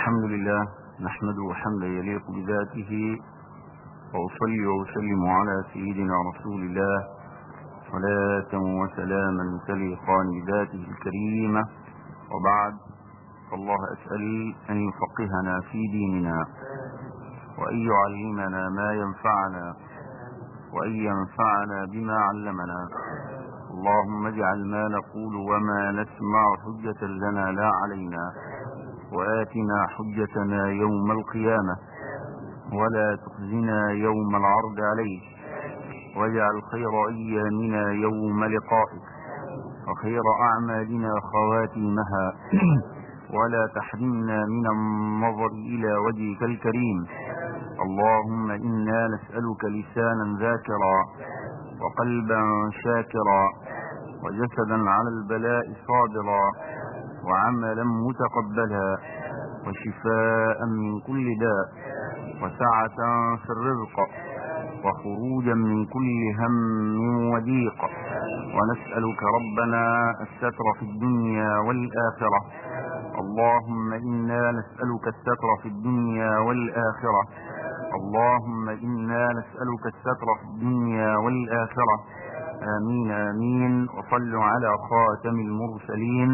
الحمد لله نحمده حمدا يليق بذاته وأصلي وأسلم على سيدنا رسول الله صلاة وسلاما تليقان بذاته الكريمة وبعد فالله أسأل أن يفقهنا في ديننا وأن يعلمنا ما ينفعنا وأن ينفعنا بما علمنا اللهم اجعل ما نقول وما نسمع حجة لنا لا علينا وآتنا حجتنا يوم القيامة ولا تخزنا يوم العرض عليك واجعل خير أيامنا يوم لقائك وخير أعمالنا خواتيمها ولا تحرمنا من النظر إلى وجهك الكريم اللهم إنا نسألك لسانا ذاكرا وقلبا شاكرا وجسدا على البلاء صابرا وعملا متقبلا وشفاء من كل داء وسعة في الرزق وخروجا من كل هم وضيق ونسألك ربنا الستر في الدنيا والآخرة اللهم إنا نسألك الستر في الدنيا والآخرة اللهم إنا نسألك الستر في الدنيا والآخرة آمين آمين وصلوا على خاتم المرسلين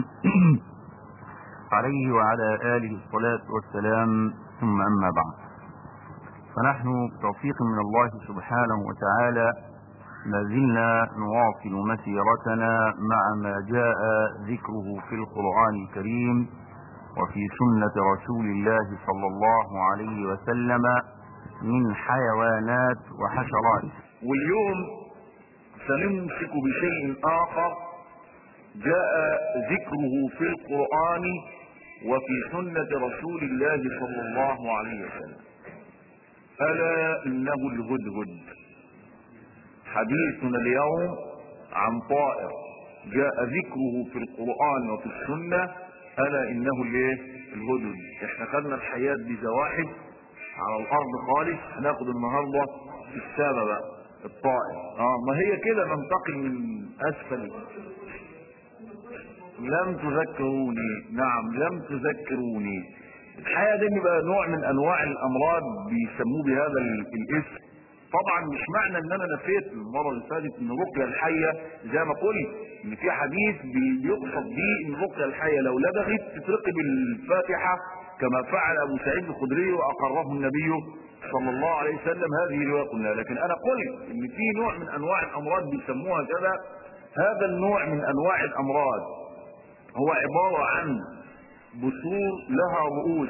عليه وعلى آله الصلاة والسلام ثم أما بعد فنحن بتوفيق من الله سبحانه وتعالى ما زلنا نواصل مسيرتنا مع ما جاء ذكره في القرآن الكريم وفي سنة رسول الله صلى الله عليه وسلم من حيوانات وحشرات واليوم سنمسك بشيء آخر جاء ذكره في القرآن وفي سنة رسول الله صلى الله عليه وسلم ألا إنه الهدهد حديثنا اليوم عن طائر جاء ذكره في القرآن وفي السنة ألا إنه الايه الهدهد احنا خدنا الحياة بزواحف على الأرض خالص هناخد النهاردة السابة بقى الطائر اه ما هي كده ننتقل من أسفل لم تذكروني نعم لم تذكروني الحقيقه دي بقى نوع من انواع الامراض بيسموه بهذا الاسم طبعا مش معنى ان انا نفيت المره اللي فاتت ان الرقيه الحيه زي ما قلت ان في حديث بيقصد بيه ان الرقيه الحيه لو لدغت تترقي بالفاتحه كما فعل ابو سعيد الخدري واقره النبي صلى الله عليه وسلم هذه روايه قلنا لكن انا قلت ان في نوع من انواع الامراض بيسموها كذا هذا النوع من انواع الامراض هو عبارة عن بثور لها رؤوس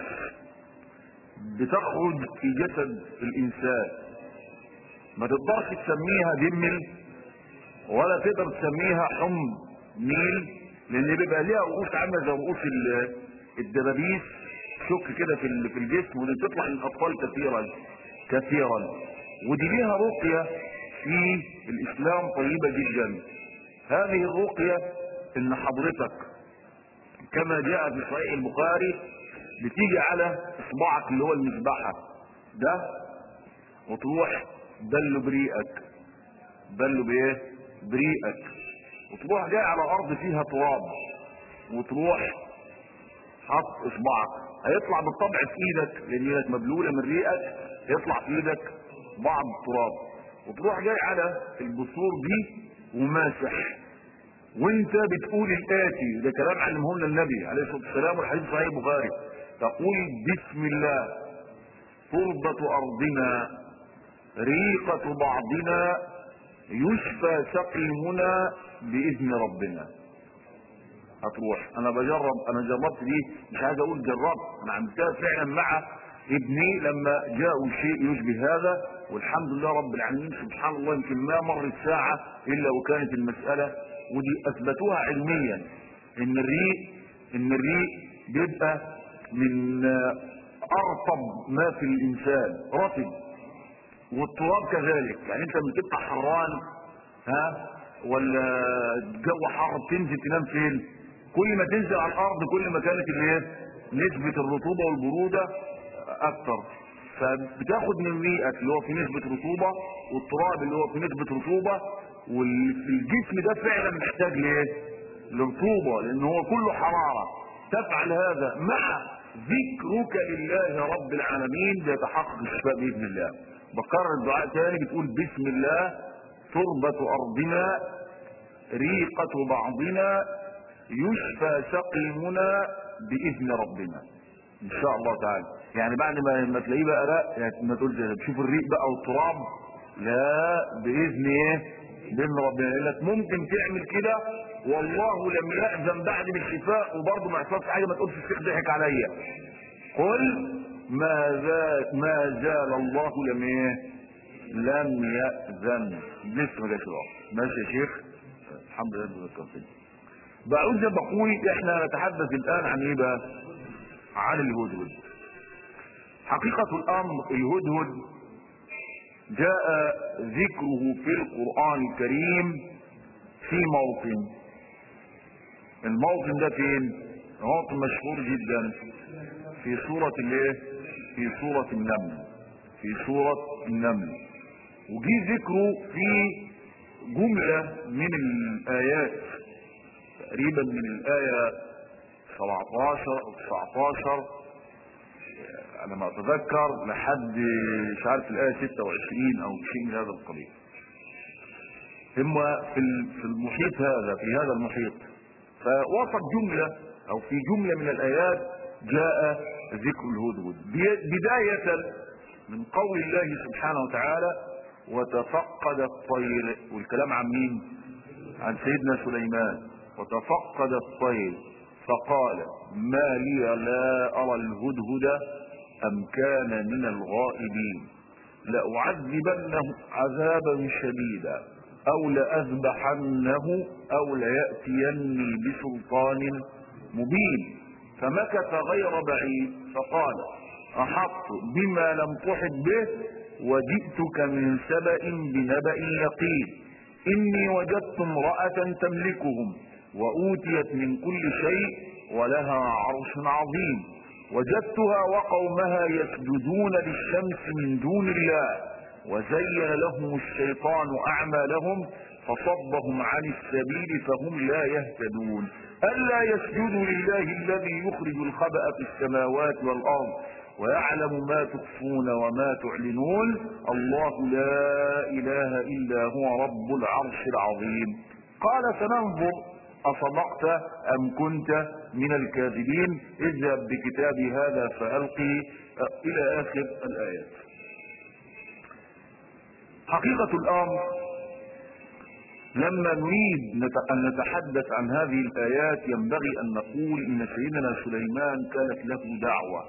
بتخرج في جسد الإنسان ما تقدرش تسميها دمل ولا تقدر تسميها حم نيل لأن بيبقى ليها رؤوس عاملة زي رؤوس الدبابيس شك كده في في الجسم ودي بتطلع للأطفال كثيرا كثيرا ودي ليها رقية في الإسلام طيبة جدا هذه الرقية إن حضرتك كما جاء في صحيح البخاري بتيجي على اصبعك اللي هو المذبحة ده وتروح بل بريئك بل بايه بريئك وتروح جاي على ارض فيها تراب وتروح حط اصبعك هيطلع بالطبع في ايدك لان ايدك مبلوله من ريقك يطلع في ايدك بعض التراب وتروح جاي على البثور دي وماسح وانت بتقول الاتي ده كلام علمه لنا النبي عليه الصلاه والسلام والحديث صحيح البخاري تقول بسم الله تربة ارضنا ريقة بعضنا يشفى سقيمنا باذن ربنا هتروح انا بجرب انا جربت دي مش عايز اقول جربت انا عملتها فعلا مع ابني لما جاءوا شيء يشبه هذا والحمد لله رب العالمين سبحان الله يمكن ما مرت ساعة الا وكانت المسألة ودي اثبتوها علميا ان الريق ان الريق بيبقى من ارطب ما في الانسان رطب والتراب كذلك يعني انت لما تبقى حران ها ولا الجو حر تنزل تنام فين كل ما تنزل على الارض كل ما كانت الايه نسبة الرطوبة والبرودة اكتر فبتاخد من ريقك اللي هو في نسبة رطوبة والتراب اللي هو في نسبة رطوبة والجسم ده فعلا محتاج لايه لرطوبة لان هو كله حرارة تفعل هذا مع ذكرك لله رب العالمين بيتحقق الشفاء باذن الله بكرر الدعاء تاني بتقول بسم الله تربة ارضنا ريقة بعضنا يشفى سقيمنا باذن ربنا ان شاء الله تعالى يعني بعد ما ما تلاقيه بقى رق يعني ما تقولش تشوف الريق بقى والتراب لا باذن ايه باذن ربنا يقول لك ممكن تعمل كده والله لم يأذن بعد بالشفاء وبرضه ما يحصلش حاجه ما تقولش الشيخ ضحك عليا قل ما زال ما زال الله لم ايه لم يأذن لسه ما جاش الوقت ماشي يا شيخ الحمد لله ذكرتني بعود زي ما بقول احنا نتحدث الان عن ايه بقى عن الهدهد حقيقة الامر الهدهد جاء ذكره في القرآن الكريم في موطن الموطن ده فين موطن مشهور جدا في سورة الايه في سورة النمل في سورة النمل وجي ذكره في جملة من الآيات تقريبا من الآية 17 أو 19 أنا ما أتذكر لحد مش عارف الآية 26 أو شيء من هذا القبيل ثم في في المحيط هذا في هذا المحيط فوسط جملة أو في جملة من الآيات جاء ذكر الهدهد بداية من قول الله سبحانه وتعالى وتفقد الطير والكلام عن مين عن سيدنا سليمان وتفقد الطير فقال ما لي لا أرى الهدهد أم كان من الغائبين لأعذبنه عذابا شديدا أو لأذبحنه أو ليأتيني بسلطان مبين فمكث غير بعيد فقال أحط بما لم تحط به وجئتك من سبأ بنبأ يقين إني وجدت امرأة تملكهم وأوتيت من كل شيء ولها عرش عظيم وجدتها وقومها يسجدون للشمس من دون الله وزين لهم الشيطان أعمالهم فصبهم عن السبيل فهم لا يهتدون ألا يسجدوا لله الذي يخرج الخبأ في السماوات والأرض ويعلم ما تخفون وما تعلنون الله لا إله إلا هو رب العرش العظيم قال سننظر أصدقت أم كنت من الكاذبين اذهب بكتابي هذا فألقي إلى آخر الآيات حقيقة الأمر لما نريد أن نتحدث عن هذه الآيات ينبغي أن نقول إن سيدنا سليمان كانت له دعوة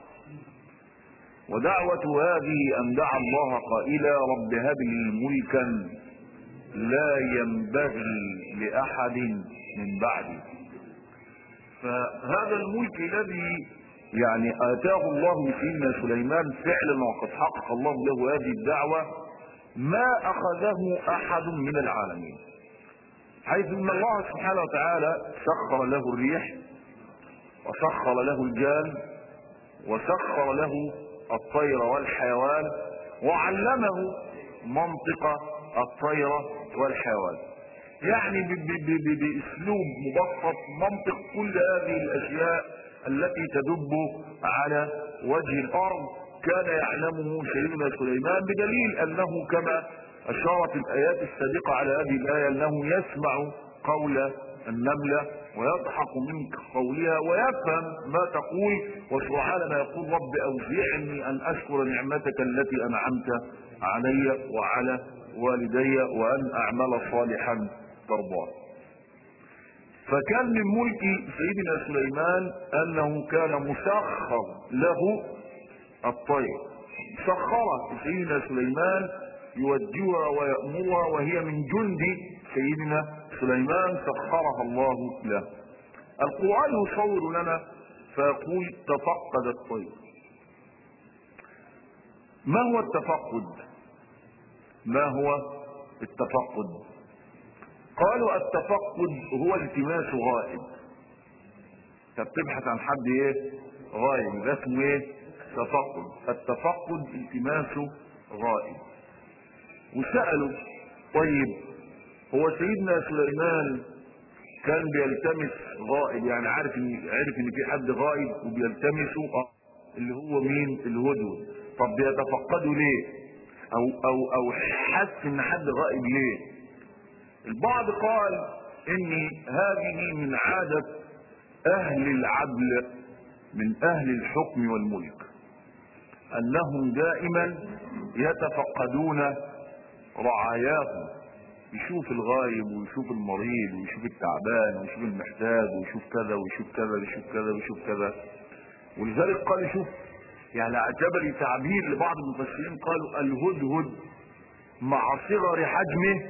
ودعوة هذه أن دعا الله قائلا رب هب لي ملكا لا ينبغي لأحد من بعدي فهذا الملك الذي يعني آتاه الله سيدنا سليمان فعلا وقد حقق الله له هذه الدعوة ما أخذه أحد من العالمين حيث ان الله سبحانه وتعالى سخر له الريح وسخر له الجان وسخر له الطير والحيوان وعلمه منطق الطير والحيوان يعني باسلوب مبسط منطق كل هذه الاشياء التي تدب على وجه الارض كان يعلمه سيدنا سليمان بدليل انه كما أشارت الآيات السابقة على هذه الآية أنه يسمع قول النملة ويضحك من قولها ويفهم ما تقول وسبحان ما يقول رب أوزعني أن أشكر نعمتك التي أنعمت علي وعلى والدي وأن أعمل صالحا ترضاه فكان من ملك سيدنا سليمان أنه كان مسخر له الطير سخر سيدنا سليمان يوجهها ويأمرها وهي من جند سيدنا سليمان سخرها الله له القرآن يصور لنا فيقول تفقد الطير ما هو التفقد ما هو التفقد قالوا التفقد هو التماس غائب انت بتبحث عن حد ايه غائب ده اسمه ايه تفقد التفقد التماس غائب وسألوا طيب هو سيدنا سليمان كان بيلتمس غائب يعني عارف ان عارف ان في حد غائب وبيلتمسه اللي هو مين الهدهد طب بيتفقدوا ليه او او او حس ان حد غائب ليه البعض قال ان هذه من عادة اهل العدل من اهل الحكم والملك انهم دائما يتفقدون رعاياهم يشوف الغايب ويشوف المريض ويشوف التعبان ويشوف المحتاج ويشوف كذا ويشوف كذا ويشوف كذا ويشوف كذا ولذلك قال شوف يعني اعجب لي تعبير لبعض المفسرين قالوا الهدهد مع صغر حجمه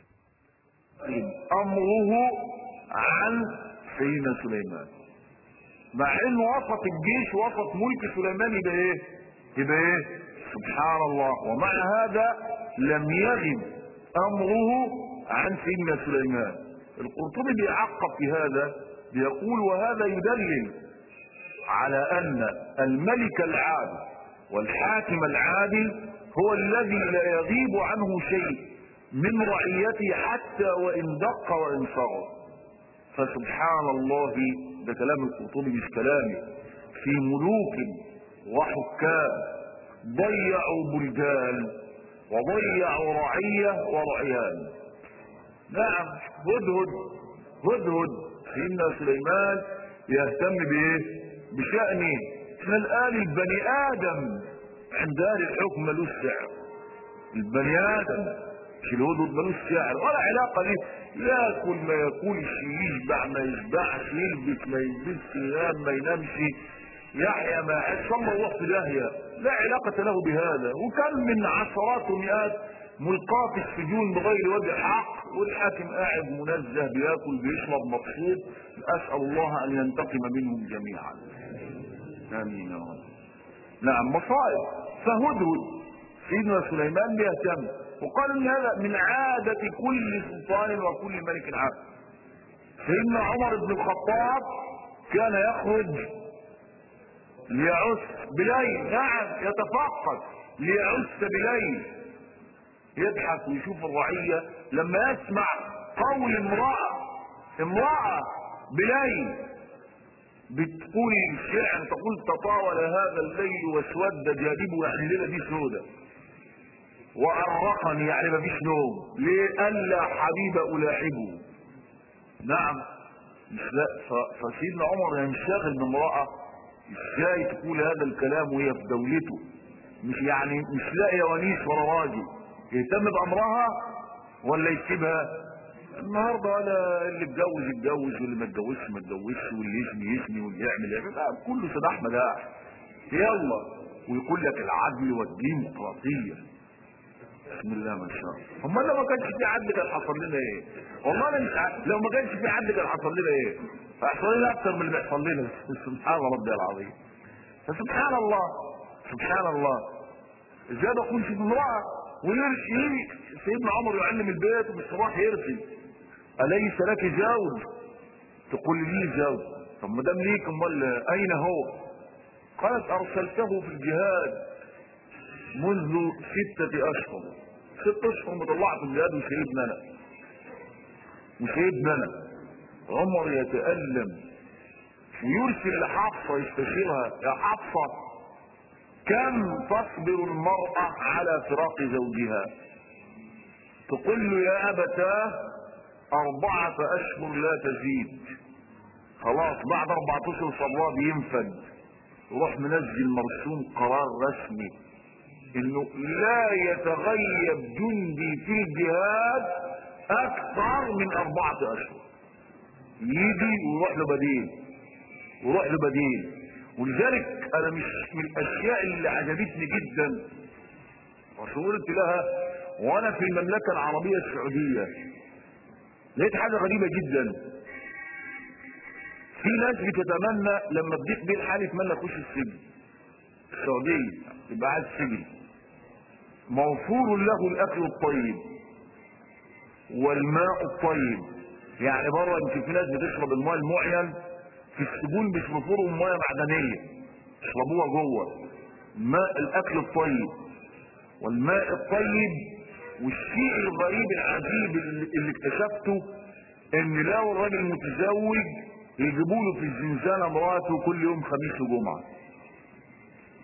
امره عن سيدنا سليمان مع انه وسط الجيش وسط ملك سليمان يبقى ايه يبقى ايه سبحان الله ومع هذا لم يغب امره عن سيدنا سليمان القرطبي بيعقب في هذا بيقول وهذا يدلل على ان الملك العادل والحاكم العادل هو الذي لا يغيب عنه شيء من رعيته حتى وان دق وان صغر فسبحان الله ده كلام القرطبي مش كلامي في ملوك وحكام ضيعوا بلدان وضيعوا رعية ورعيان نعم هدهد هدهد سيدنا سليمان يهتم بايه بشأن احنا الآن البني آدم عند أهل الحكم ملوش سعر البني آدم مش الهدهد ملوش سعر ولا علاقة ليه ياكل ما ياكلش يشبع ما يشبعش يلبس ما يلبسش ينام ما ينامش يحيى ما عاش الله يروح في داهية لا علاقة له بهذا وكم من عشرات ومئات ملقاة في السجون بغير وجه حق والحاكم قاعد منزه بياكل بيشرب مبسوط اسال الله ان ينتقم منهم جميعا امين يا رب نعم مصائب فهدهد سيدنا سليمان بيهتم وقال ان هذا من عادة كل سلطان وكل ملك عادل سيدنا عمر بن الخطاب كان يخرج ليعس بليل نعم يتفقد ليعس بليل يضحك ويشوف الرعية لما يسمع قول امرأة امرأة بليل بتقول الشعر تقول تطاول هذا الليل واسود جانبه يعني الليلة دي سودة وأرقني يعني ما فيش نوم ليه ألا حبيب ألاعبه نعم مش لا فسيدنا عمر ينشغل بامرأة ازاي تقول هذا الكلام وهي في دولته مش يعني مش لاقي ونيس ولا راجل يهتم بامرها ولا يسيبها النهارده ولا اللي اتجوز اتجوز واللي ما اتجوزش ما اتجوزش واللي يزني يزني واللي يعمل يعمل لا كله سلاح مداح يلا ويقول لك العدل والديمقراطيه بسم الله ما شاء الله امال لو ما كانش في عدل كان حصل لنا ايه والله انا مش عارف لو ما كانش في عدل كان حصل لنا ايه هيحصل لنا اكتر من اللي بيحصل لنا سبحان ربي العظيم فسبحان الله سبحان الله ازاي بكون في امراه ويرشي سيدنا عمر يعلم البيت وبالصباح يرسي اليس لك زوج تقول لي زوج طب ما دام ليك امال اين هو قالت ارسلته في الجهاد منذ ستة اشهر ست اشهر مطلعت الجهاد وسيدنا انا وسيدنا انا عمر يتألم ويرسل لحفصة يستشيرها يا حفصة كم تصبر المرأة على فراق زوجها تقول له يا أبتاه أربعة أشهر لا تزيد خلاص بعد أربعة أشهر صبراه بينفد يروح منزل مرسوم قرار رسمي انه لا يتغيب جندي في الجهاد اكثر من اربعة اشهر يجي ويروح له بديل ويروح له بديل ولذلك انا مش من الاشياء اللي عجبتني جدا وقلت لها وانا في المملكة العربية السعودية لقيت حاجة غريبة جدا في ناس بتتمنى لما بضيق بيه الحال يتمنى يخش السجن السعودية يبقى عايز سجن موفور له الاكل الطيب والماء الطيب يعني بره يمكن في ناس بتشرب الماء المعين في السجون بيشربوا ميه معدنيه يشربوها جوه ماء الاكل الطيب والماء الطيب والشيء الغريب العجيب اللي, اللي اكتشفته ان لو الراجل متزوج يجيبوا له في الزنزانه مراته كل يوم خميس وجمعه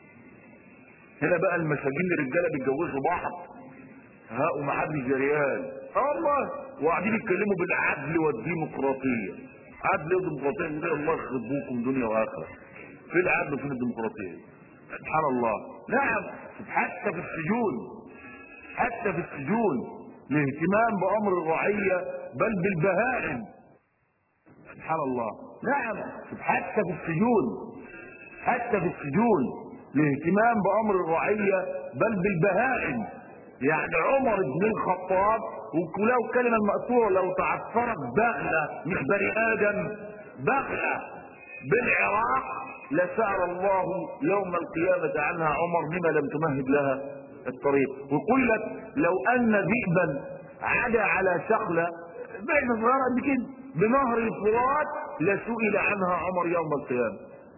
هنا بقى المساجين الرجاله بيتجوزوا بعض ها ومحدش جريان اه والله وقاعدين يتكلموا بالعدل والديمقراطيه عدل وديمقراطيه يقول الله يخرب بوكم دنيا واخره في العدل وفين الديمقراطيه سبحان الله نعم حتى في السجون حتى في السجون الاهتمام بامر الرعيه بل بالبهائم سبحان الله نعم حتى في السجون حتى في السجون الاهتمام بامر الرعيه بل بالبهائم يعني عمر بن الخطاب ولو الكلمه المأثوره لو تعثرت بغله مش بني ادم بغله بالعراق لسأل الله يوم القيامة عنها عمر بما لم تمهد لها الطريق ويقول لك لو أن ذئبا عدا على شخلة بين صغيرة قد كده بنهر الفرات لسئل عنها عمر يوم القيامة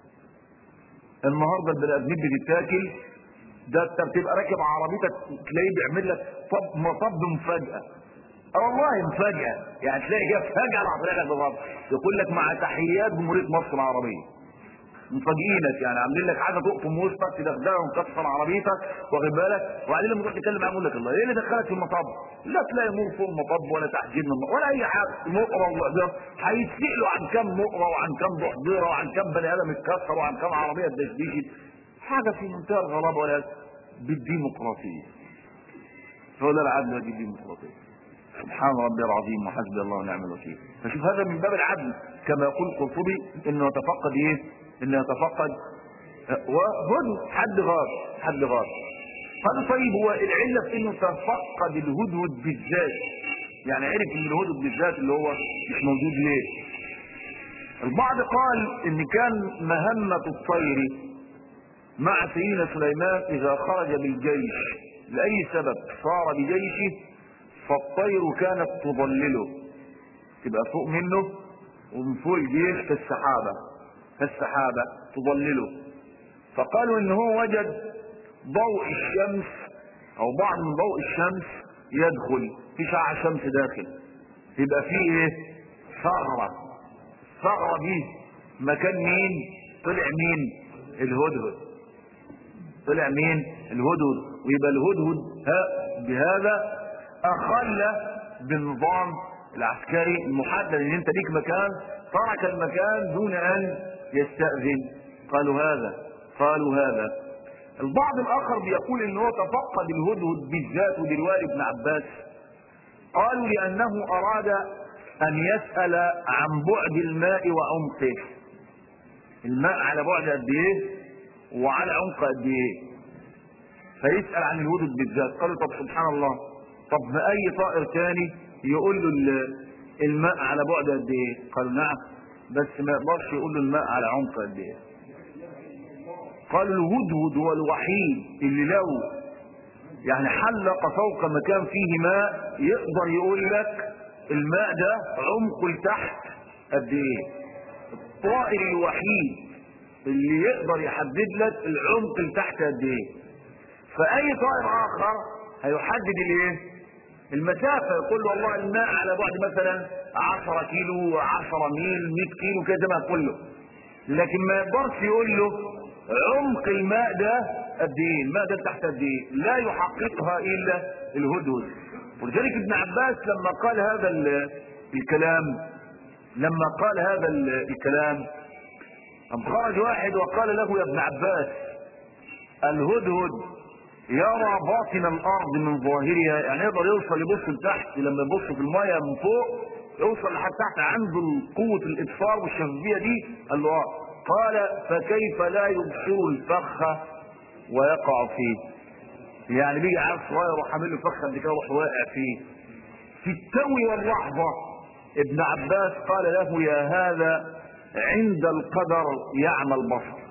النهارده البني ادمين بتتاكل ده انت بتبقى راكب عربيتك تلاقيه بيعمل لك طب مطب مفاجاه اه والله مفاجاه يعني تلاقي جه فجاه راح طالع لك بضرب يقول لك مع تحيات جمهوريه مصر العربيه مفاجئينك يعني عاملين لك حاجه تقطم وسطك تدغدغها ومكسر عربيتك واخد بالك وبعدين لما تروح تتكلم معاه يقول لك الله ايه اللي دخلك في المطب؟ لا تلاقي نور فوق المطب ولا تحجير من ولا اي حاجه نقره ولا هيتسالوا عن كم نقره وعن كم ضحضيره وعن كم بني ادم اتكسر وعن كم عربيه اتدشدشت حاجه في منتهى الغرابه ولا بالديمقراطيه هو ده العدل هذه الديمقراطيه سبحان ربي العظيم وحسبي الله ونعم الوكيل فشوف هذا من باب العدل كما يقول القرطبي انه يتفقد ايه انه يتفقد وهدهد حد غاب حد غاب قال طيب هو العله في انه تفقد الهدهد بالذات يعني عرف ان الهدهد بالذات اللي هو مش موجود ليه البعض قال ان كان مهمه الطير مع سيدنا سليمان اذا خرج بالجيش لاي سبب صار بجيشه فالطير كانت تظلله تبقى فوق منه ومن فوق الجيش في السحابه في السحابه تظلله فقالوا ان هو وجد ضوء الشمس او بعض من ضوء الشمس يدخل في شعاع شمس داخل يبقى فيه ايه ثغره الثغره دي مكان مين طلع مين الهدهد طلع مين الهدهد ويبقى الهدهد ها بهذا اخل بالنظام العسكري المحدد ان انت ليك مكان ترك المكان دون ان يستأذن قالوا هذا قالوا هذا البعض الاخر بيقول ان هو تفقد الهدهد بالذات ودلوقتي ابن عباس قالوا لانه اراد ان يسأل عن بعد الماء وعمقه الماء على بعد قد ايه وعلى عمق قد ايه فيسأل عن الهدهد بالذات قالوا طب سبحان الله طب ما اي طائر تاني يقول له الماء على بعد قد ايه قالوا نعم بس ما يقدرش يقول له الماء على عمق قد ايه قالوا الهدهد هو الوحيد اللي لو يعني حلق فوق مكان فيه ماء يقدر يقول لك الماء ده عمقه لتحت قد ايه الطائر الوحيد اللي يقدر يحدد لك العمق لتحت قد ايه فاي طائر اخر هيحدد الايه المسافة يقول له والله الماء على بعد مثلا 10 كيلو 10 ميل 100 كيلو كده ما كله لكن ما يقدرش يقول له عمق الماء ده قد ايه الماء ده تحت قد ايه لا يحققها الا الهدهد ولذلك ابن عباس لما قال هذا الكلام لما قال هذا الكلام قام خرج واحد وقال له يا ابن عباس الهدهد يرى باطن الارض من ظاهرها يعني يقدر يوصل يبص لتحت لما يبص في المايه من فوق يوصل لحد تحت عنده قوه الابصار والشفافيه دي قال له اه قال فكيف لا يبصر الفخ ويقع فيه يعني بيجي عيل صغير يروح عامل له فخ قد كده يروح واقع فيه في التو واللحظه ابن عباس قال له يا هذا عند القدر يعمى البصر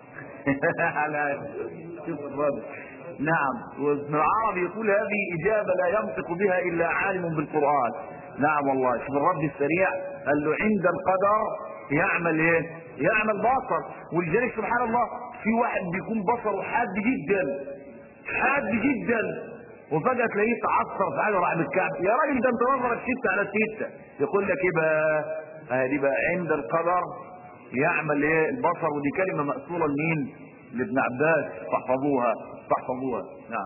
شوف الراجل نعم وابن العربي يقول هذه إجابة لا ينطق بها إلا عالم بالقرآن نعم والله شوف الرب السريع قال له عند القدر يعمل ايه يعمل بصر ولذلك سبحان الله في واحد بيكون بصره حاد جدا حاد جدا وفجأة تلاقيه تعثر في حاجة راح بالكعب يا راجل ده انت نظرك ستة على ستة يقول لك ايه بقى آه دي بقى عند القدر يعمل ايه البصر ودي كلمة مأثورة لمين لابن عباس فاحفظوها فاحفظوها نعم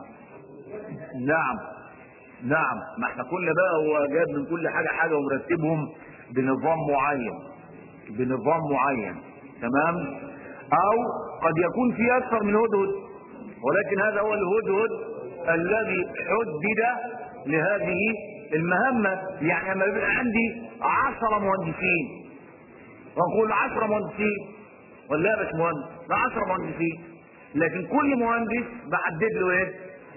نعم نعم ما احنا كل بقى هو جاب من كل حاجة حاجة ومرتبهم بنظام معين بنظام معين تمام او قد يكون في اكثر من هدهد ولكن هذا هو الهدهد الذي حدد لهذه المهمة يعني لما يبقى عندي عشرة مهندسين ونقول عشرة مهندسين ولا يا باشمهندس لا عشرة مهندسين لكن كل مهندس بحدد له ايه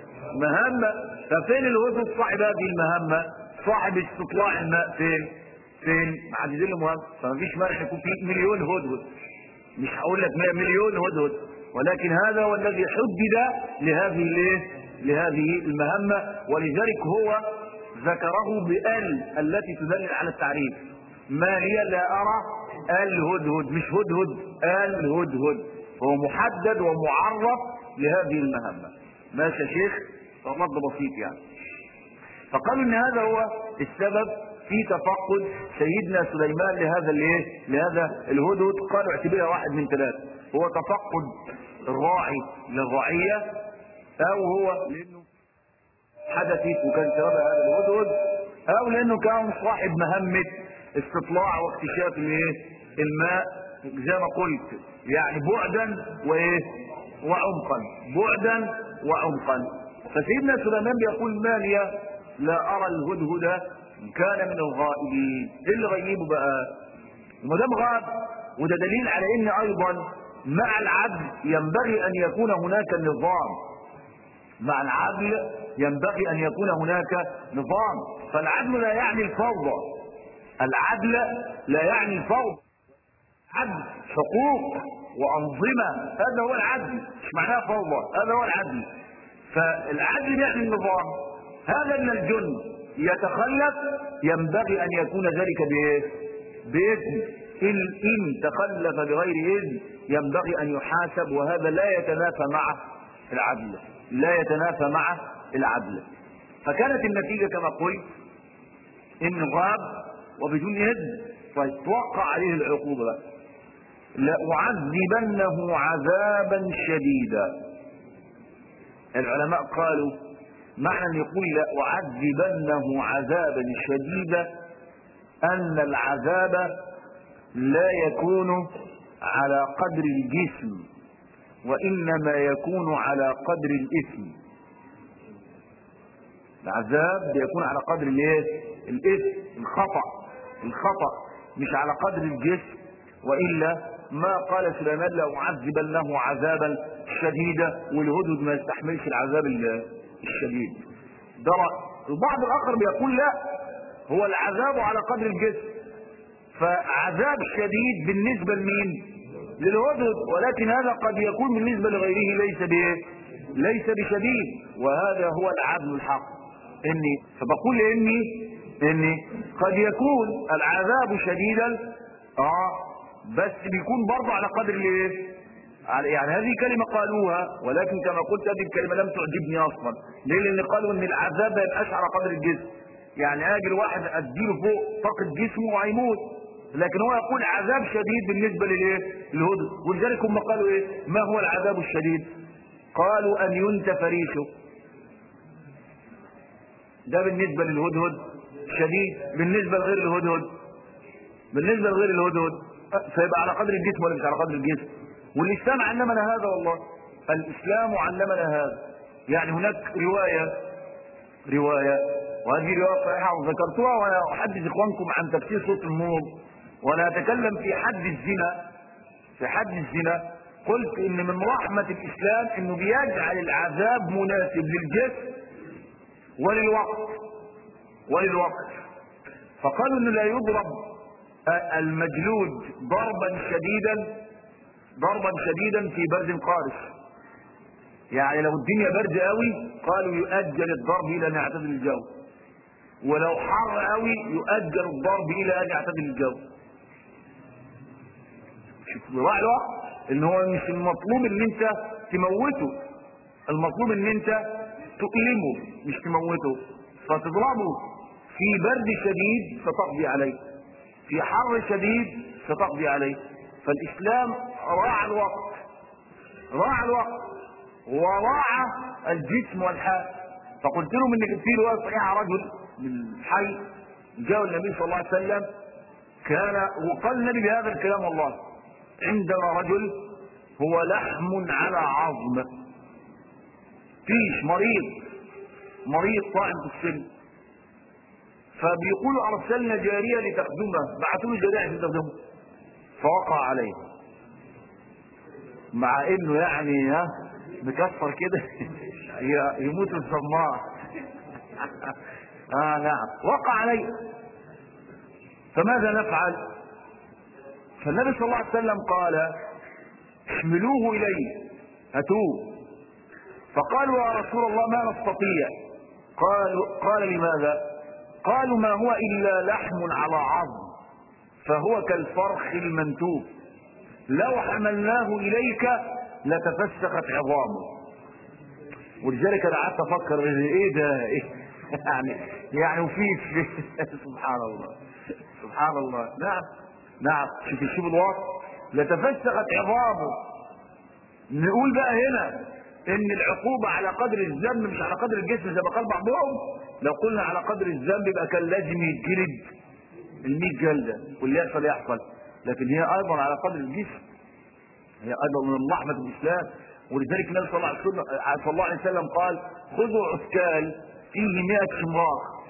مهمة ففين الهدهد صاحب هذه المهمة صاحب استطلاع الماء فين فين محددين له مهمة فما فيش مانع يكون في مليون هدهد مش هقول لك 100 مليون هدهد ولكن هذا هو الذي حدد لهذه الايه لهذه المهمة ولذلك هو ذكره بال التي تدل على التعريف ما هي لا ارى الهدهد مش هدهد الهدهد هو محدد ومعرف لهذه المهمة ماشي يا شيخ رد بسيط يعني فقالوا ان هذا هو السبب في تفقد سيدنا سليمان لهذا الايه لهذا الهدهد قالوا اعتبرها واحد من ثلاثة هو تفقد الراعي للرعية او هو لانه حدثت وكان سبب هذا الهدهد او لانه كان صاحب مهمة استطلاع واكتشاف الايه الماء زي ما قلت يعني بعدا وايه وعمقا بعدا وعمقا فسيدنا سليمان بيقول ما لي لا ارى الهدهد كان من الغائبين ايه اللي غيبه بقى ما دام غاب وده دليل على ان ايضا مع العدل ينبغي ان يكون هناك نظام مع العدل ينبغي ان يكون هناك نظام فالعدل لا يعني الفوضى العدل لا يعني الفوضى عدل حقوق وانظمه هذا هو العدل مش معناه فوضى هذا هو العدل فالعدل يعني النظام هذا من الجند يتخلف ينبغي ان يكون ذلك بايه باذن ان ان تخلف بغير اذن ينبغي ان يحاسب وهذا لا يتنافى مع العدل لا يتنافى مع العدل فكانت النتيجه كما قلت ان غاب وبدون اذن طيب توقع عليه العقوبه بقى لأعذبنه عذابا شديدا العلماء قالوا معنى ان يقول لأعذبنه عذابا شديدا ان العذاب لا يكون على قدر الجسم وانما يكون على قدر الاثم العذاب يكون على قدر الايه الاثم الخطا الخطا مش على قدر الجسم والا ما قال سليمان لأعذبنه عذابا شديدا والهدهد ما يستحملش العذاب الشديد ده البعض الاخر بيقول لا هو العذاب على قدر الجسم فعذاب شديد بالنسبة لمين للهدهد ولكن هذا قد يكون بالنسبة لغيره ليس بايه ليس بشديد وهذا هو العدل الحق اني فبقول اني اني قد يكون العذاب شديدا اه بس بيكون برضه على قدر الايه يعني هذه كلمة قالوها ولكن كما قلت هذه الكلمة لم تعجبني اصلا ليه لان قالوا ان العذاب ما يبقاش على قدر الجسم يعني اجي الواحد اديله فوق طاقة جسمه وهيموت لكن هو يقول عذاب شديد بالنسبة للايه للهدى ولذلك هم قالوا ايه ما هو العذاب الشديد قالوا ان ينتف ريشه ده بالنسبة للهدهد شديد بالنسبة لغير الهدهد بالنسبة لغير الهدهد فيبقى على قدر الجسم ولا مش على قدر الجسم والإسلام علمنا هذا والله الإسلام علمنا هذا يعني هناك رواية رواية وهذه رواية صحيحة وذكرتها وأنا أحدث إخوانكم عن تفسير صوت النور وأنا أتكلم في حد الزنا في حد الزنا قلت إن من رحمة الإسلام إنه بيجعل العذاب مناسب للجسم وللوقت وللوقت فقالوا إنه لا يضرب المجلود ضربا شديدا ضربا شديدا في برد قارس يعني لو الدنيا برد قوي قالوا يؤجل الضرب الى ان يعتدل الجو ولو حر قوي يؤجل الضرب الى ان يعتدل الجو شوف بضاع الوقت ان هو مش المطلوب ان انت تموته المطلوب ان انت تؤلمه مش تموته فتضربه في برد شديد فتقضي عليه في حر شديد ستقضي عليه فالإسلام راعى الوقت راعى الوقت وراعى الجسم والحال فقلت لهم ان في روايه صحيحه رجل من الحي جاء النبي صلى الله عليه وسلم كان وقال النبي بهذا الكلام والله عندنا رجل هو لحم على عظم فيش مريض مريض طاعم في السن فبيقولوا ارسلنا جاريه لتخدمه بعثوا له جاريه عشان تخدمه فوقع عليه مع انه يعني ها مكسر كده يموت الصماء اه نعم وقع عليه فماذا نفعل فالنبي صلى الله عليه وسلم قال احملوه الي اتوه فقالوا يا رسول الله ما نستطيع قالوا قال لماذا قالوا ما هو الا لحم على عظم فهو كالفرخ المنتوب لو حملناه اليك لتفسخت عظامه ولذلك انا قعدت افكر ايه ده ايه يعني يعني وفي سبحان الله سبحان الله نعم نعم شوف شوف الوصف لتفسخت عظامه نقول بقى هنا ان العقوبة على قدر الذنب مش على قدر الجسم زي ما قال بعضهم لو قلنا على قدر الذنب يبقى كان لازم يتجلد الميت جلدة واللي يحصل يحصل لكن هي ايضا على قدر الجسم هي ايضا من رحمة الاسلام ولذلك النبي صلى الله عليه وسلم صلى الله عليه وسلم قال خذوا عسكال فيه 100 شمراخ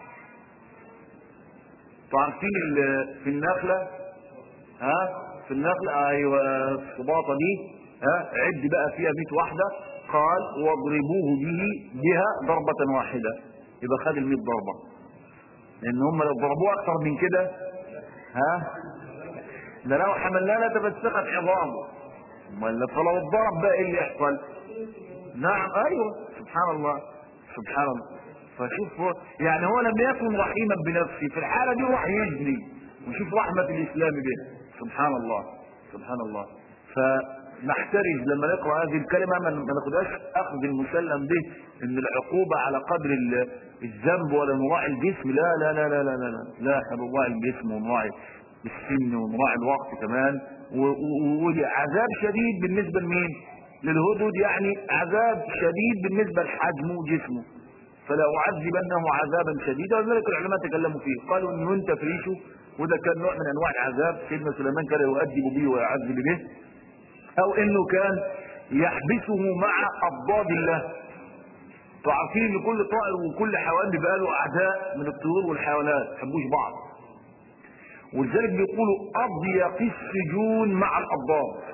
عارفين في النخلة ها في النخلة ايوه الصباطة دي ها عد بقى فيها 100 واحدة قال واضربوه به بها ضربة واحدة يبقى خد ال 100 ضربة لان هم لو ضربوه اكثر من كده ها ده لو حملناه لتفسخت عظامه امال فلو اتضرب بقى ايه اللي يحصل نعم ايوه سبحان الله سبحان الله فشوف هو يعني هو لم يكن رحيما بنفسه في الحاله دي راح يجري وشوف رحمه الاسلام به سبحان الله سبحان الله فنحترز لما نقرا هذه الكلمه ما ناخدهاش اخذ المسلم به ان العقوبه على قدر الذنب ولا نراعي الجسم لا لا لا لا لا لا لا, لا احنا بنراعي الجسم ونراعي السن ونراعي الوقت كمان وعذاب شديد بالنسبه لمين؟ للهدود يعني عذاب شديد بالنسبه لحجمه وجسمه فلا اعذبنه عذابا شديدا ولذلك العلماء تكلموا فيه قالوا انه انت فريشه وده كان نوع من انواع العذاب سيدنا سليمان كان يؤدب به ويعذب به او انه كان يحبسه مع اضداد الله تعرفين ان كل طائر وكل حيوان بيبقى له اعداء من الطيور والحيوانات ما يحبوش بعض ولذلك بيقولوا اضيق السجون مع الاضداد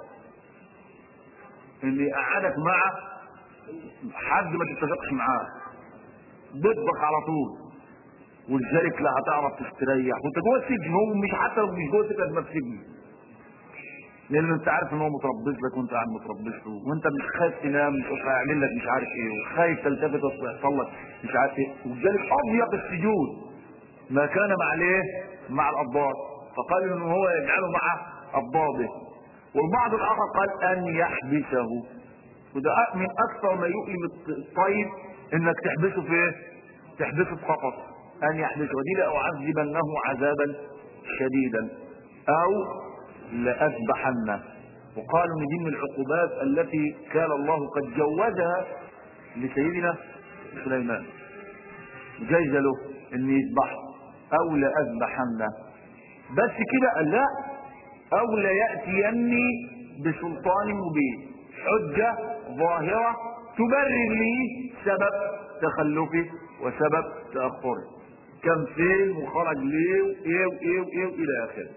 ان يقعدك مع حد ما تتفقش معاه ضدك على طول ولذلك لا هتعرف تستريح وانت جوه السجن هو مش حتى لو مش جوه السجن ما في سجن لان انت عارف ان هو متربص لك وانت قاعد متربص له وانت مش خايف تنام مش هيعمل لك مش عارف ايه وخايف تلتفت ويحصل لك مش عارف ايه ولذلك اضيق السجون ما كان مع الايه؟ مع الاضداد فقال ان هو يجعله مع اضداده والبعض الاخر قال ان يحبسه وده من اكثر ما يؤلم الطيب انك تحبسه في ايه؟ تحبسه في قفص ان يحبسه ودي لاعذبنه عذابا شديدا او لاذبحنه وقالوا ان دي من العقوبات التي كان الله قد جوزها لسيدنا سليمان جايزه له ان يذبحه او لاذبحنه بس كده قال لا او لياتيني بسلطان مبين حجه ظاهره تبرر لي سبب تخلفه وسبب تاخره كم فين وخرج ليه وايه وايه وايه والى اخره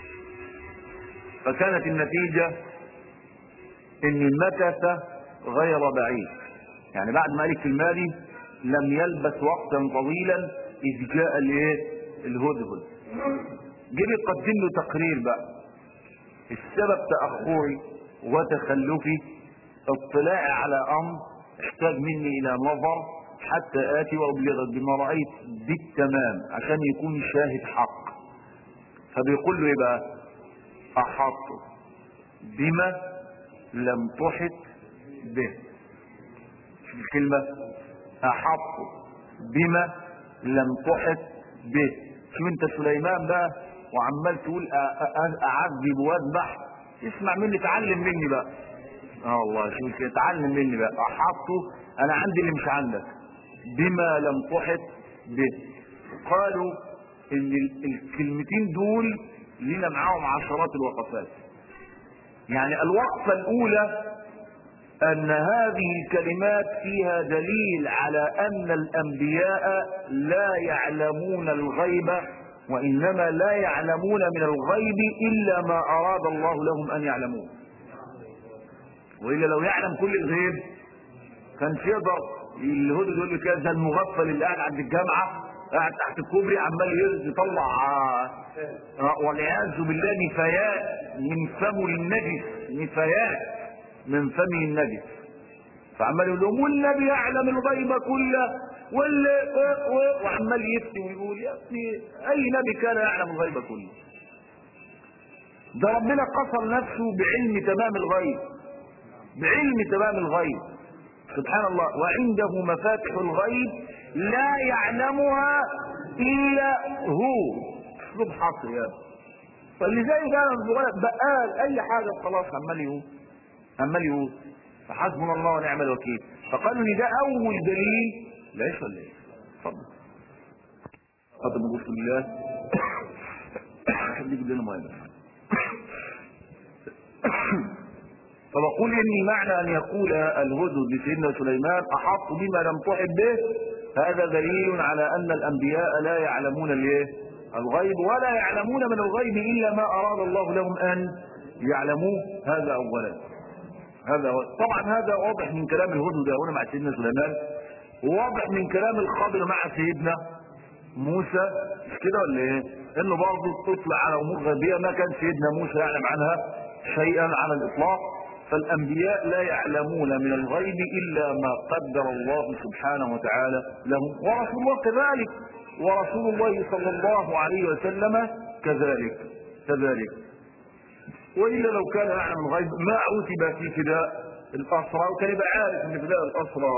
فكانت النتيجه ان مكث غير بعيد يعني بعد ما قال المالي لم يلبث وقتا طويلا اذ جاء الايه الهدهد جه يقدم له تقرير بقى السبب تاخري وتخلفي اطلاعي على امر احتاج مني الى نظر حتى اتي وابلغك بما رايت بالتمام عشان يكون شاهد حق فبيقول له ايه بقى احط بما لم تحط به شوف الكلمة احط بما لم تحط به شوف انت سليمان بقى وعمال تقول اعذب واذبح اسمع مني تعلم مني بقى اه والله شوف كده، اتعلم مني بقى احطه انا عندي اللي مش عندك بما لم تحط به قالوا ان ال- الكلمتين دول لنا معاهم عشرات الوقفات يعني الوقفة الاولى ان هذه الكلمات فيها دليل على ان الانبياء لا يعلمون الغيب وانما لا يعلمون من الغيب الا ما اراد الله لهم ان يعلموه والا لو يعلم كل الغيب كانش يقدر الهدى يقول لك كده المغفل اللي قاعد عند الجامعه قاعد تحت الكوبري عمال يرز- يطلع آه، آه، والعياذ بالله نفايات من فمه النجس نفايات من فمه النجس فعمال يقول لهم والنبي يعلم الغيب كله وال و- و- وعمال يفتي ويقول يا ابني اي نبي كان يعلم الغيب كله ده ربنا قصر نفسه بعلم تمام الغيب بعلم تمام الغيب سبحان الله وعنده مفاتح الغيب لا يعلمها الا هو اسلوب حصر يا ابني فلذلك انا الصغير بقال اي حاجه خلاص عمال يقول عمال يقول فحسبنا الله ونعم الوكيل فقالوا ان ده اول دليل ليش ولا ايه؟ اتفضل قدم نقول الله خليك لنا ميه بس. فبقول اني معنى ان يقول الهدهد لسيدنا سليمان احط بما لم تحب به هذا دليل على ان الانبياء لا يعلمون الايه الغيب ولا يعلمون من الغيب الا ما اراد الله لهم ان يعلموه هذا اولا هذا هو. طبعا هذا واضح من كلام الهدهد هنا مع سيدنا سليمان وواضح من كلام الخضر مع سيدنا موسى مش كده ولا ايه؟ انه برضه تطلع على امور غيبيه ما كان سيدنا موسى يعلم عنها شيئا على الاطلاق فالانبياء لا يعلمون من الغيب الا ما قدر الله سبحانه وتعالى لهم ورسول الله كذلك ورسول الله صلى الله عليه وسلم كذلك كذلك والا لو كان يعلم الغيب ما عتب في فداء الاسرى وكان يبقى عارف ان فداء الاسرى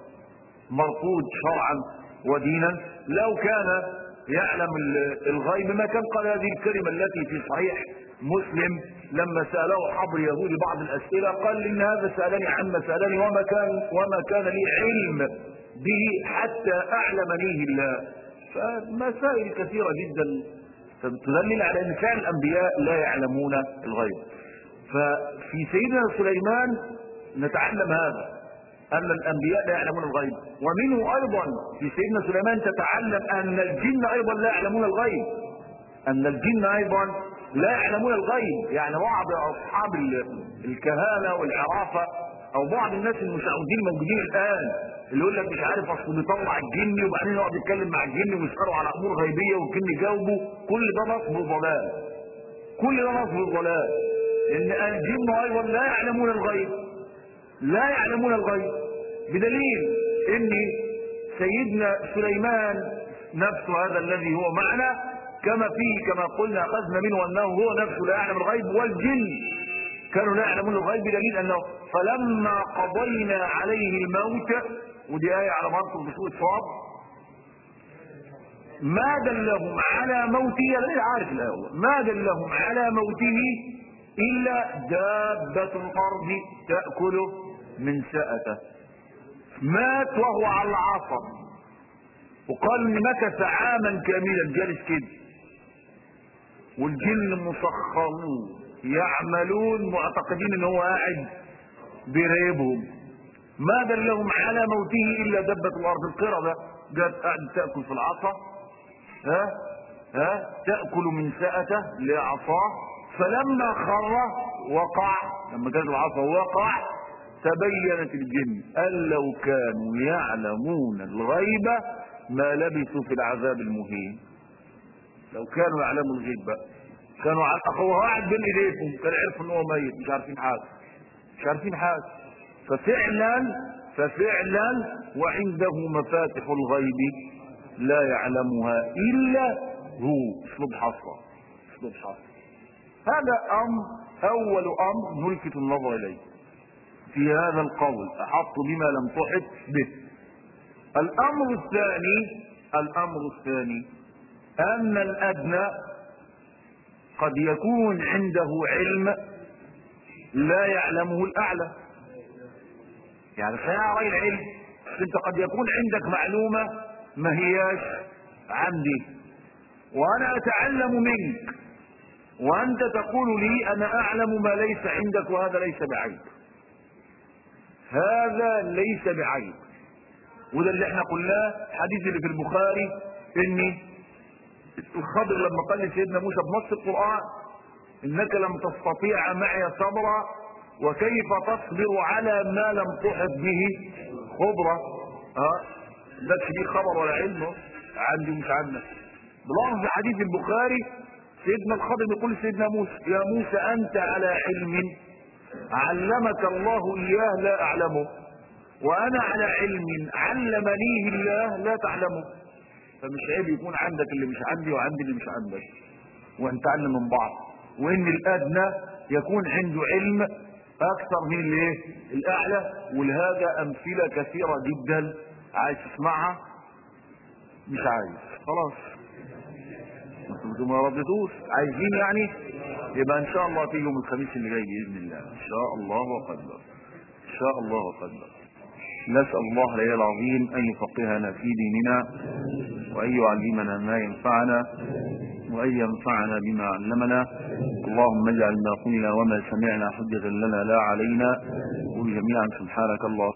مرفوض شرعا ودينا لو كان يعلم ال- الغيب ما كان قال هذه الكلمة التي في صحيح مسلم لما سأله حبر يهودي بعض الأسئلة قال إن هذا سألني عما سألني وما كان وما كان لي علم به حتى أعلمنيه الله فمسائل كثيرة جدا تدلل على أن فعل الأنبياء لا يعلمون الغيب ففي سيدنا سليمان نتعلم هذا أن الأنبياء لا يعلمون الغيب ومنه أيضا في سيدنا سليمان تتعلم أن الجن أيضا لا يعلمون الغيب أن الجن أيضا لا يعلمون الغيب يعني بعض أصحاب ال- الكهانة والعرافة أو بعض الناس المشعوذين الموجودين الآن اللي يقول لك مش عارف أصل بيطلع الجن وبعدين يقعد يتكلم مع الجن ويسأله على أمور غيبية والجن يجاوبه كل ده نصب وضلال كل ده نصب وضلال إن الجن أيضا لا يعلمون الغيب لا يعلمون الغيب بدليل ان سيدنا سليمان نفسه هذا الذي هو معنا كما فيه كما قلنا اخذنا منه انه هو نفسه لا يعلم الغيب والجن كانوا لا يعلمون الغيب بدليل انه فلما قضينا عليه الموت ودي ايه على مرته في سوره صاد ما دلهم على موته انا عارف الايه والله ما دلهم على موته الا دابه الارض تاكل من سأته مات وهو على العصر وقال ان مكث عاما كاملا جالس كده والجن مسخرون يعملون معتقدين ان هو قاعد بيراقبهم ما دلهم على موته الا دبة الارض القردة جت قاعد تاكل في العصا ها ها تاكل من سأته لعصاه فلما خر وقع لما جاء العصا وقع تبينت الجن أن لو كانوا يعلمون الغيب ما لبثوا في العذاب المهين لو كانوا يعلموا الغيب بقى كانوا ع- هو قاعد بين ايديكم كان عرفوا ان هو ميت مش عارفين حاجه مش عارفين حاجه ففعلا ففعلا وعنده مفاتح الغيب لا يعلمها الا هو اسلوب حصر اسلوب حصر هذا امر اول امر نلفت النظر اليه في هذا القول احط بما لم تحط به الامر الثاني الامر الثاني ان الادنى قد يكون عنده علم لا يعلمه الاعلى يعني سيرى العلم انت قد يكون عندك معلومة ما هياش عندي وانا اتعلم منك وانت تقول لي انا اعلم ما ليس عندك وهذا ليس بعيب هذا ليس بعيب وده اللي احنا قلناه حديث اللي في البخاري ان الخضر لما قال لسيدنا موسى بنص القرآن انك لم تستطيع معي صبرا وكيف تصبر على ما لم تحط به خبرة ها ده دي خبر ولا علم عندي مش عندك بلفظ حديث البخاري سيدنا الخضر بيقول سيدنا موسى يا موسى انت على علم علمك الله اياه لا اعلمه وانا على علم علمنيه الله لا تعلمه فمش عيب يكون عندك اللي مش عندي وعندي اللي مش عندك ونتعلم من بعض وان الادنى يكون عنده علم اكثر من الايه الاعلى ولهذا امثله كثيره جدا عايز تسمعها مش عايز خلاص انتوا ما ردتوش عايزين يعني يبقى ان شاء الله في يوم الخميس اللي جاي باذن الله ان شاء الله وقدر ان شاء الله وقدر نسال الله العلي العظيم ان يفقهنا في ديننا وان يعلمنا ما ينفعنا وأن ينفعنا بما علمنا اللهم اجعل ما قلنا وما سمعنا حجة لنا لا علينا قل جميعا سبحانك الله